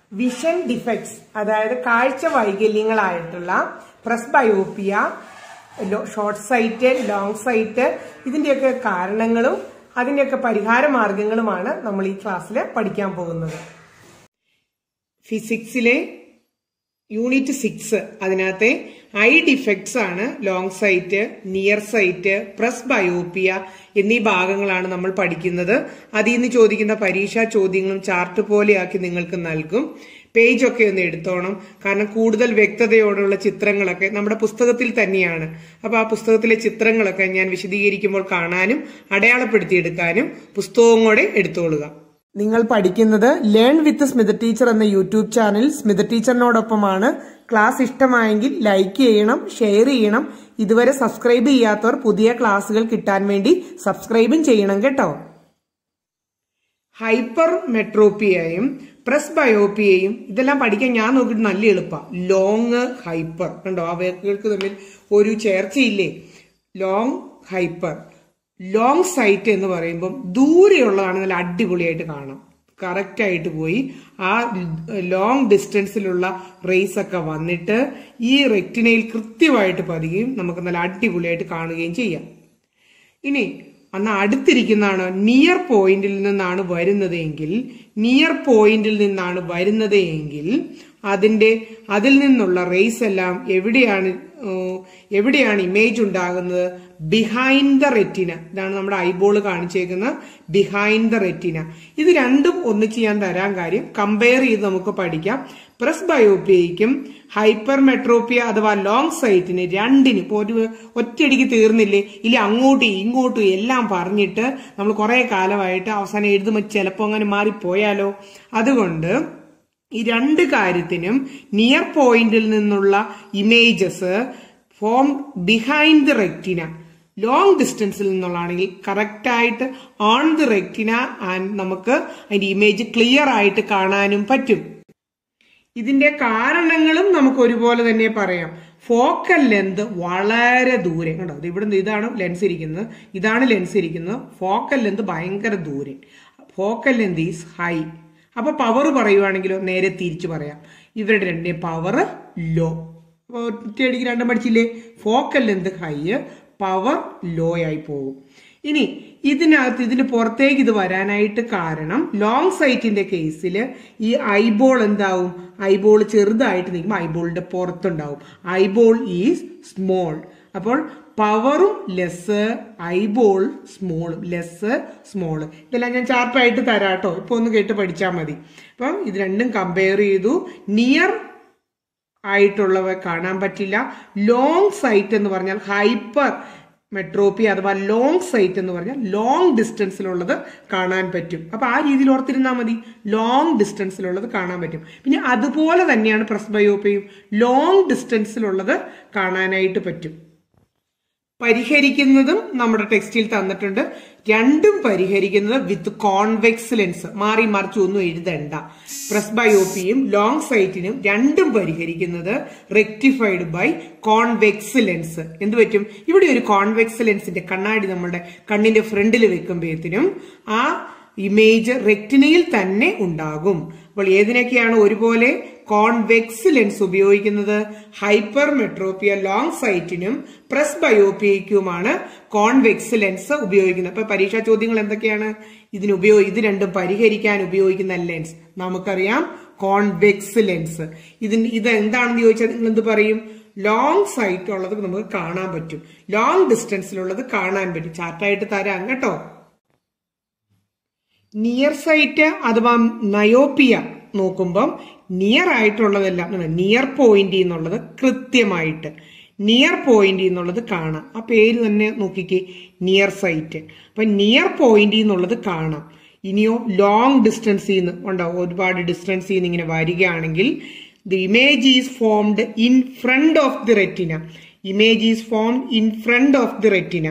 vision defects അതായത് കാഴ്ച വൈകല്യങ്ങളായിട്ടുള്ള presbyopia short sight long sight ഇതിന്റെയൊക്കെ കാരണങ്ങളും അതിന്റെയൊക്കെ പരിഹാര മാർഗങ്ങളുമാണ് നമ്മൾ ഈ ക്ലാസ്സിൽ പഠിക്കാൻ പോകുന്നത് ഫിസിക്സിലെ യൂണിറ്റ് സിക്സ് അതിനകത്തെ ഐ ഡിഫക്ട്സ് ആണ് long sight near sight presbyopia എന്നീ ഭാഗങ്ങളാണ് നമ്മൾ പഠിക്കുന്നത് അതിൽ നിന്ന് ചോദിക്കുന്ന പരീക്ഷാ ചോദ്യങ്ങളും ചാർട്ട് പോലെയാക്കി നിങ്ങൾക്ക് നൽകും പേജ് ഒക്കെ ഒന്ന് എടുത്തോണം കാരണം കൂടുതൽ വ്യക്തതയോടുള്ള ചിത്രങ്ങളൊക്കെ നമ്മുടെ പുസ്തകത്തിൽ തന്നെയാണ് അപ്പൊ ആ പുസ്തകത്തിലെ ചിത്രങ്ങളൊക്കെ ഞാൻ വിശദീകരിക്കുമ്പോൾ കാണാനും അടയാളപ്പെടുത്തിയെടുക്കാനും പുസ്തകവും കൂടെ എടുത്തോളുക നിങ്ങൾ പഠിക്കുന്നത് ലേൺ വിത്ത് സ്മിത ടീച്ചർ എന്ന യൂട്യൂബ് ചാനൽ സ്മിത ടീച്ചറിനോടൊപ്പമാണ് ക്ലാസ് ഇഷ്ടമായെങ്കിൽ ലൈക്ക് ചെയ്യണം ഷെയർ ചെയ്യണം ഇതുവരെ സബ്സ്ക്രൈബ് ചെയ്യാത്തവർ പുതിയ ക്ലാസ്സുകൾ കിട്ടാൻ വേണ്ടി സബ്സ്ക്രൈബും ചെയ്യണം കേട്ടോ ഹൈപ്പർ മെട്രോപ്പിയയും പ്രസ് ബയോപ്പിയയും ഇതെല്ലാം പഠിക്കാൻ ഞാൻ നോക്കിയിട്ട് നല്ല എളുപ്പമാണ് ലോങ് ഹൈപ്പർ കണ്ടോ ആ വേക്കുകൾക്ക് തമ്മിൽ ഒരു ചേർച്ചയില്ലേ ലോങ് ഹൈപ്പർ ലോങ് സൈറ്റ് എന്ന് പറയുമ്പം ദൂരെയുള്ളതാണ് നല്ല അടിപൊളിയായിട്ട് കാണാം കറക്റ്റ് ആയിട്ട് പോയി ആ ലോങ് ഡിസ്റ്റൻസിലുള്ള റേസ് ഒക്കെ വന്നിട്ട് ഈ റെക്റ്റിനയിൽ കൃത്യമായിട്ട് പതിയുകയും നമുക്ക് നല്ല അടിപൊളിയായിട്ട് കാണുകയും ചെയ്യാം ഇനി അന്ന് അടുത്തിരിക്കുന്നതാണ് നിയർ പോയിന്റിൽ നിന്നാണ് വരുന്നത് എങ്കിൽ നിയർ പോയിന്റിൽ നിന്നാണ് വരുന്നത് എങ്കിൽ അതിന്റെ അതിൽ നിന്നുള്ള റേസ് എല്ലാം എവിടെയാണ് എവിടെയാണ് ഇമേജ് ഉണ്ടാകുന്നത് ബിഹൈൻഡ് ദ റെറ്റിന ഇതാണ് നമ്മുടെ ഐബോൾ കാണിച്ചേക്കുന്ന ബിഹൈൻഡ് ദ റെറ്റിന ഇത് രണ്ടും ഒന്നിച്ച് ഞാൻ തരാൻ കാര്യം കമ്പയർ ചെയ്ത് നമുക്ക് പഠിക്കാം പ്രസ് ബയോപ്പിയയ്ക്കും ഹൈപ്പർ മെട്രോപ്പിയ അഥവാ ലോങ് സൈറ്റിന് രണ്ടിനും ഇപ്പോൾ ഒരു ഒറ്റയടിക്ക് തീർന്നില്ലേ ഇല്ല അങ്ങോട്ടും ഇങ്ങോട്ടും എല്ലാം പറഞ്ഞിട്ട് നമ്മൾ കുറെ കാലമായിട്ട് അവസാനം എഴുതുമ്പോൾ ചിലപ്പോൾ അങ്ങനെ മാറിപ്പോയാലോ അതുകൊണ്ട് ഈ രണ്ട് കാര്യത്തിനും നിയർ പോയിന്റിൽ നിന്നുള്ള images form behind the retina long ഡിസ്റ്റൻസിൽ നിന്നുള്ളതാണെങ്കിൽ കറക്റ്റ് ആയിട്ട് ഓൺ ദി റെക്റ്റിന ആൻഡ് നമുക്ക് അതിന്റെ ഇമേജ് ക്ലിയർ ആയിട്ട് കാണാനും പറ്റും ഇതിന്റെ കാരണങ്ങളും നമുക്ക് ഒരുപോലെ തന്നെ പറയാം ഫോക്കൽ ലെന്ത് വളരെ ദൂരെ കണ്ടോ ഇവിടുന്ന് ഇതാണ് ലെൻസ് ഇരിക്കുന്നത് ഇതാണ് ലെൻസ് ഇരിക്കുന്നത് ഫോക്കൽ ലെന്ത് ഭയങ്കര ദൂരെ ഫോക്കൽ ലെന്ത് ഈസ് ഹൈ അപ്പൊ പവർ പറയുവാണെങ്കിലോ നേരെ തിരിച്ചു പറയാം ഇവരുടെ രണ്ടേ പവർ ലോ ഒറ്റയടിക്ക് രണ്ടും പഠിച്ചില്ലേ focal length high power low ആയി പോകും ഇനി ഇതിനകത്ത് ഇതിന് പുറത്തേക്ക് ഇത് വരാനായിട്ട് കാരണം ലോങ് സൈറ്റിന്റെ കേസിൽ ഈ ഐബോൾ എന്താവും ഐബോൾ ചെറുതായിട്ട് നിൽക്കുമ്പോൾ ഐബോളിന്റെ പുറത്തുണ്ടാവും ഐബോൾ ഈസ് സ്മോൾ അപ്പോൾ പവറും ലെസ് ഐബോൾ സ്മോളും ലെസ് സ്മോൾ ഇതെല്ലാം ഞാൻ ചാർട്ടായിട്ട് തരാം കേട്ടോ ഇപ്പൊ ഒന്ന് കേട്ട് പഠിച്ചാൽ മതി അപ്പം ഇത് രണ്ടും കമ്പയർ ചെയ്തു നിയർ ആയിട്ടുള്ളവ കാണാൻ പറ്റില്ല ലോങ് സൈറ്റ് എന്ന് പറഞ്ഞാൽ ഹൈപ്പർ മെട്രോപ്പി അഥവാ ലോങ് സൈറ്റ് എന്ന് പറഞ്ഞാൽ ലോങ് ഡിസ്റ്റൻസിലുള്ളത് കാണാൻ പറ്റും അപ്പൊ ആ രീതിയിൽ ഓർത്തിരുന്നാൽ മതി ലോങ് ഡിസ്റ്റൻസിലുള്ളത് കാണാൻ പറ്റും പിന്നെ അതുപോലെ തന്നെയാണ് പ്രസ്ബയോപ്പയും ലോങ് ഡിസ്റ്റൻസിലുള്ളത് കാണാനായിട്ട് പറ്റും പരിഹരിക്കുന്നതും നമ്മുടെ ടെക്സ്റ്റിൽ തന്നിട്ടുണ്ട് രണ്ടും പരിഹരിക്കുന്നത് വിത്ത് കോൺവെക്സ് ലെൻസ് മാറി മറിച്ച് ഒന്നും എഴുതണ്ട പ്രസ്ബയോപ്പിയും ലോങ് സൈറ്റിനും രണ്ടും പരിഹരിക്കുന്നത് റെക്ടിഫൈഡ് ബൈ കോൺവെക്സ് ലെൻസ് എന്ത് പറ്റും ഇവിടെ ഒരു കോൺവെക്സ് ലെൻസിന്റെ കണ്ണാടി നമ്മുടെ കണ്ണിന്റെ ഫ്രണ്ടിൽ വെക്കുമ്പോഴത്തേനും ആ ഇമേജ് റെക്റ്റിനയിൽ തന്നെ ഉണ്ടാകും അപ്പോൾ ഏതിനൊക്കെയാണ് ഒരുപോലെ കോൺവെക്സ് ലെൻസ് ഉപയോഗിക്കുന്നത് ഹൈപ്പർ മെട്രോപ്പിയ ലോങ് സൈറ്റിനും പ്രസ് ബയോപ്പിയയ്ക്കുമാണ് കോൺവെക്സ് ലെൻസ് ഉപയോഗിക്കുന്നത് അപ്പൊ പരീക്ഷാ ചോദ്യങ്ങൾ എന്തൊക്കെയാണ് ഇതിന് ഉപയോഗ ഇത് രണ്ടും പരിഹരിക്കാൻ ഉപയോഗിക്കുന്ന ലെൻസ് നമുക്കറിയാം കോൺവെക്സ് ലെൻസ് ഇതിന് ഇത് എന്താണെന്ന് ചോദിച്ചാൽ നിങ്ങൾ എന്ത് പറയും ലോങ് സൈറ്റ് ഉള്ളത് നമുക്ക് കാണാൻ പറ്റും ലോങ് ഡിസ്റ്റൻസിലുള്ളത് കാണാൻ പറ്റും ചാർട്ടായിട്ട് തരാം കേട്ടോ നിയർ സൈറ്റ് അഥവാ നയോപ്പിയ നോക്കുമ്പം നിയർ ആയിട്ടുള്ളതെല്ലാം നിയർ പോയിന്റ് എന്നുള്ളത് കൃത്യമായിട്ട് നിയർ പോയിന്റ് എന്നുള്ളത് കാണാം ആ പേര് തന്നെ നോക്കിക്കേ നിയർ സൈറ്റ് അപ്പൊ നിയർ പോയിന്റ് എന്നുള്ളത് കാണാം ഇനിയോ ലോങ് ഡിസ്റ്റൻസിൽ നിന്ന് ഉണ്ടാവും ഒരുപാട് ഡിസ്റ്റൻസിൽ നിന്ന് ഇങ്ങനെ വരികയാണെങ്കിൽ the image is formed in front of the retina image is formed in front of the retina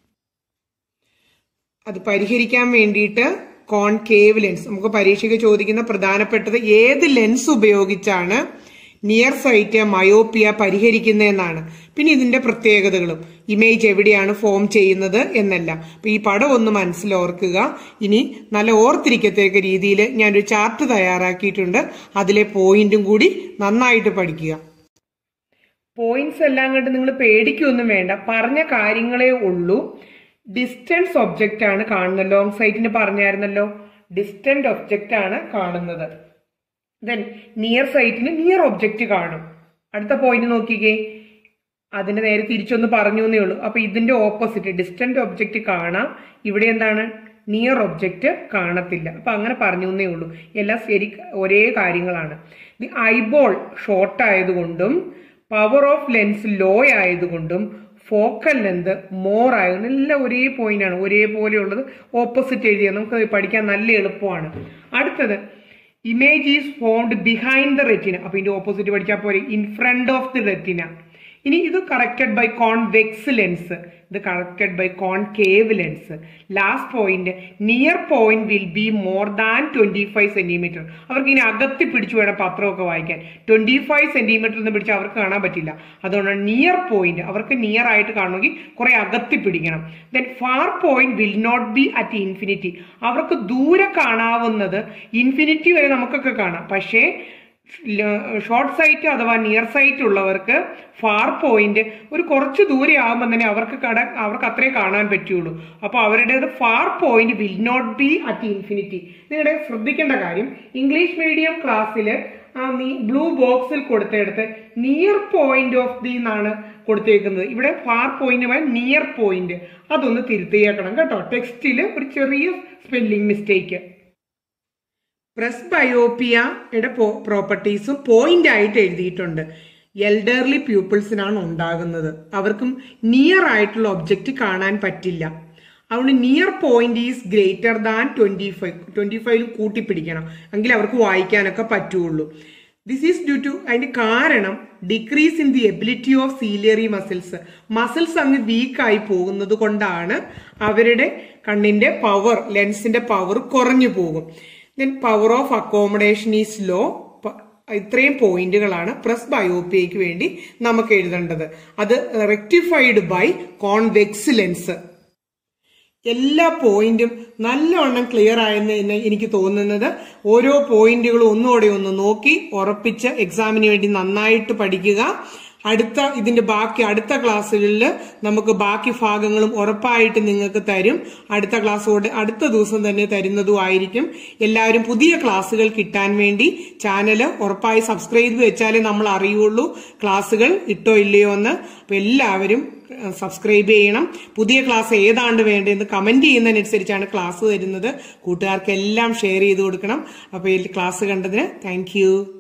അത് പരിഹരിക്കാൻ വേണ്ടിയിട്ട് കോൺകേവ് ലെൻസ് നമുക്ക് പരീക്ഷയ്ക്ക് ചോദിക്കുന്ന പ്രധാനപ്പെട്ടത് ഏത് ലെൻസ് ഉപയോഗിച്ചാണ് നിയർ സൈറ്റ് മയോപ്പിയ പരിഹരിക്കുന്നതെന്നാണ് പിന്നെ ഇതിന്റെ പ്രത്യേകതകളും ഇമേജ് എവിടെയാണ് ഫോം ചെയ്യുന്നത് എന്നല്ല അപ്പൊ ഈ പടം ഒന്ന് മനസ്സിലോർക്കുക ഇനി നല്ല ഓർത്തിരിക്കത്തക്ക രീതിയിൽ ഞാനൊരു ചാർട്ട് തയ്യാറാക്കിയിട്ടുണ്ട് അതിലെ പോയിന്റും കൂടി നന്നായിട്ട് പഠിക്കുക പോയിന്റ്സ് എല്ലാം കണ്ട് നിങ്ങൾ പേടിക്കൊന്നും വേണ്ട പറഞ്ഞ കാര്യങ്ങളേ ഉള്ളൂ ഡിസ്റ്റൻസ് ഒബ്ജക്റ്റ് ആണ് കാണുന്നത് ലോങ് സൈറ്റിന് പറഞ്ഞായിരുന്നല്ലോ ഡിസ്റ്റന്റ് ഒബ്ജക്റ്റ് ആണ് കാണുന്നത് ദെൻ നിയർ സൈറ്റിന് നിയർ ഒബ്ജക്റ്റ് കാണും അടുത്ത പോയിന്റ് നോക്കിക്കേ അതിന്റെ നേരെ തിരിച്ചൊന്ന് പറഞ്ഞു എന്നേ ഉള്ളൂ അപ്പൊ ഇതിന്റെ ഓപ്പോസിറ്റ് ഡിസ്റ്റന്റ് ഒബ്ജക്റ്റ് കാണാം ഇവിടെ എന്താണ് നിയർ ഒബ്ജക്റ്റ് കാണത്തില്ല അപ്പൊ അങ്ങനെ പറഞ്ഞു എന്നേ ഉള്ളൂ എല്ലാം ശരി ഒരേ കാര്യങ്ങളാണ് ദി ഐബോൾ ഷോർട്ട് ആയതുകൊണ്ടും പവർ ഓഫ് ലെൻസ് ലോ ആയതുകൊണ്ടും ഫോക്കൽ ലെന്ത് മോർ ആയതുകൊണ്ട് എല്ലാം ഒരേ പോയിന്റ് ആണ് ഒരേപോലെയുള്ളത് ഓപ്പോസിറ്റ് എഴുതിയാൽ നമുക്ക് പഠിക്കാൻ നല്ല എളുപ്പമാണ് അടുത്തത് image is formed behind the retina അപ്പൊ ഇതിന്റെ ഓപ്പോസിറ്റ് പഠിച്ചാൽ പോലെ in front of the retina ഇനി ഇത് കറക്റ്റഡ് ബൈ കോൺവെക്സ് ലെൻസ് ഇത് corrected by concave lens last point near point will be more than twenty five centimetre അവർക്ക് ഇനി അകത്തി പിടിച്ചു വേണം പത്രമൊക്കെ വായിക്കാൻ ട്വന്റി ഫൈവ് സെന്റിമീറ്ററിൽ നിന്ന് പിടിച്ച് അവർക്ക് കാണാൻ പറ്റില്ല അതുകൊണ്ടാണ് നിയർ പോയിന്റ് അവർക്ക് നിയർ ആയിട്ട് കാണണമെങ്കിൽ കുറെ അകത്തി പിടിക്കണം then far point will not be at infinity അവർക്ക് ദൂരെ കാണാവുന്നത് ഇൻഫിനിറ്റി വരെ നമുക്കൊക്കെ കാണാം പക്ഷേ ഷോർട്ട് സൈറ്റ് അഥവാ നിയർ സൈറ്റ് ഉള്ളവർക്ക് ഫാർ പോയിന്റ് ഒരു കുറച്ച് ദൂരെ ആകുമ്പോൾ തന്നെ അവർക്ക് കട അവർക്ക് അത്രേ കാണാൻ പറ്റുള്ളൂ അപ്പോൾ അവരുടേത് far point will not be at infinity നിങ്ങളുടെ ശ്രദ്ധിക്കേണ്ട കാര്യം ഇംഗ്ലീഷ് മീഡിയം ക്ലാസ്സിൽ ആ ബ്ലൂ ബോക്സിൽ കൊടുത്തെടുത്ത് നിയർ പോയിന്റ് ഓഫ് ദി എന്നാണ് കൊടുത്തേക്കുന്നത് ഇവിടെ ഫാർ പോയിന്റ് നിയർ പോയിന്റ് അതൊന്ന് തിരുത്തിയേക്കണം കേട്ടോ ടെക്സ്റ്റിൽ ഒരു ചെറിയ സ്പെല്ലിംഗ് മിസ്റ്റേക്ക് പ്രസ് ബയോപ്പിയയുടെ പ്രോപ്പർട്ടീസും പോയിന്റ് ആയിട്ട് എഴുതിയിട്ടുണ്ട് എൽഡർലി പ്യൂപ്പിൾസിനാണ് ഉണ്ടാകുന്നത് അവർക്കും നിയർ ആയിട്ടുള്ള ഒബ്ജക്റ്റ് കാണാൻ പറ്റില്ല അതുകൊണ്ട് near point is greater than twenty five twenty five കൂട്ടിപ്പിടിക്കണം എങ്കിൽ അവർക്ക് വായിക്കാനൊക്കെ പറ്റുള്ളൂ ദിസ് ഈസ് ഡ്യൂ ടു അതിന്റെ കാരണം decrease in the ability of ciliary muscles muscles അങ്ങ് വീക്കായി പോകുന്നത് കൊണ്ടാണ് അവരുടെ കണ്ണിന്റെ പവർ ലെൻസിന്റെ പവർ കുറഞ്ഞു പോകും then power of accommodation is low ഇത്രയും പോയിന്റുകളാണ് പ്രസ് ബയോപ്പിയയ്ക്ക് വേണ്ടി നമുക്ക് എഴുതേണ്ടത് അത് റെക്ടിഫൈഡ് ബൈ കോൺവെക്സ് ലെൻസ് എല്ലാ പോയിന്റും നല്ലവണ്ണം ക്ലിയർ ആയെന്ന് എനിക്ക് തോന്നുന്നത് ഓരോ പോയിന്റുകളും ഒന്നുകൂടെ ഒന്ന് നോക്കി ഉറപ്പിച്ച് എക്സാമിന് വേണ്ടി നന്നായിട്ട് പഠിക്കുക അടുത്ത ഇതിന്റെ ബാക്കി അടുത്ത ക്ലാസ്സുകളിൽ നമുക്ക് ബാക്കി ഭാഗങ്ങളും ഉറപ്പായിട്ട് നിങ്ങൾക്ക് തരും അടുത്ത ക്ലാസ്സോടെ അടുത്ത ദിവസം തന്നെ തരുന്നതുമായിരിക്കും എല്ലാവരും പുതിയ ക്ലാസ്സുകൾ കിട്ടാൻ വേണ്ടി ചാനൽ ഉറപ്പായി സബ്സ്ക്രൈബ് ചെയ്ത് വെച്ചാലേ നമ്മൾ അറിയുള്ളൂ ക്ലാസ്സുകൾ ഇട്ടോ ഇല്ലയോ എന്ന് അപ്പൊ എല്ലാവരും സബ്സ്ക്രൈബ് ചെയ്യണം പുതിയ ക്ലാസ് ഏതാണ്ട് വേണ്ടതെന്ന് കമന്റ് ചെയ്യുന്നതിനനുസരിച്ചാണ് ക്ലാസ് തരുന്നത് കൂട്ടുകാർക്കെല്ലാം ഷെയർ ചെയ്ത് കൊടുക്കണം അപ്പോൾ ഈ ക്ലാസ് കണ്ടതിന് താങ്ക്